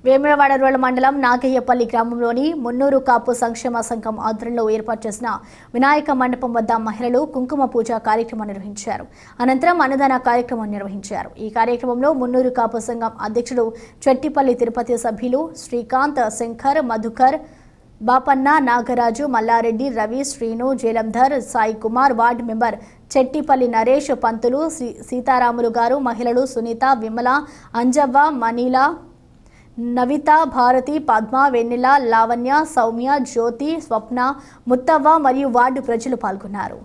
Vemulawada rural మండలం నాగయ్యపల్లి గ్రామంలోని మున్నూరు కాపు సంక్షేమ సంఘం ఆధ్వర్యంలో ఏర్పాటు చేసిన వినాయక మండపం వద్ద మహిళలు కుంకుమ పూజ కార్యక్రమం నిర్వహించారు అనంతరం అన్నదాన కార్యక్రమం నిర్వహించారు ఈ కార్యక్రమంలో మున్నూరు కాపు సంఘం అధ్యక్షుడు చెట్టిపల్లి తిరుపతి సభ్యులు శ్రీకాంత్ శంకర్ మధుకర్ బాపన్న నాగరాజు మల్లారెడ్డి రవి శ్రీను జయలంధర్ సాయి కుమార్ వార్డు మెంబర్ చెట్టిపల్లి నరేష్ పంతులు సీ- సీతారాములు గారు మహిళలు సునీత విమల అంజవ్వ మనీలా నవిత భారతి పద్మ వెన్నెల లావణ్య సౌమ్య జ్యోతి స్వప్న ముత్తవ్వ మరియు వార్డు ప్రజలు పాల్గొన్నారు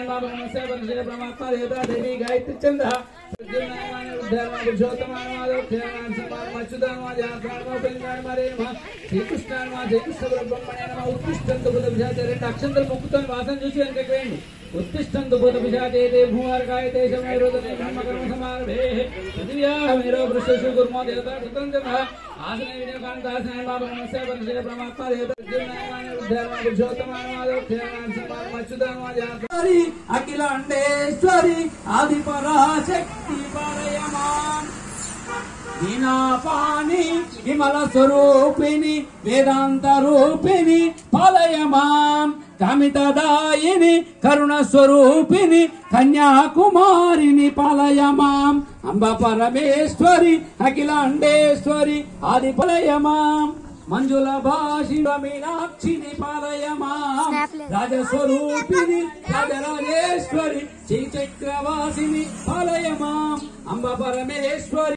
అక్షంతలు మొక్కుతాను వాసన చూసి వెనకకి వేయండి ఉత్తిష్టంతు భూత పిశాచే భూమార్గాయ దేశమైరోదతే బ్రహ్మకర్మ సమారభే పృథివ్యాహమేరో వృషశు కుర్మో దేవతా కృతంజమ ఆసన వినయకాంత ఆసన బాబ నమస్తే పరిశీల పరమాత్మ దేవత విద్యున్నాయమాన ఉద్ధర్మ పురుషోత్తమానవాద ఉద్ధరణ సమాన మచ్చుదానవాద హరి అఖిలాండేశ్వరి ఆది పరాశక్తి పరయమాన్ దీనాపాని విమల స్వరూపిణి వేదాంత రూపిణి పాలయమాం కామితదాయిని కరుణ స్వరూపిణి కన్యాకుమారిని పాలయమాం అంబ పరమేశ్వరి అఖిలాండేశ్వరి ఆది పాలయమాం మంజుల భాషిణ మీనాక్షిని పాలయమాం రాజస్వరూపిణి రాజరాజేశ్వరి శ్రీ చక్రవాసిని పాలయమాం అంబ పరమేశ్వరి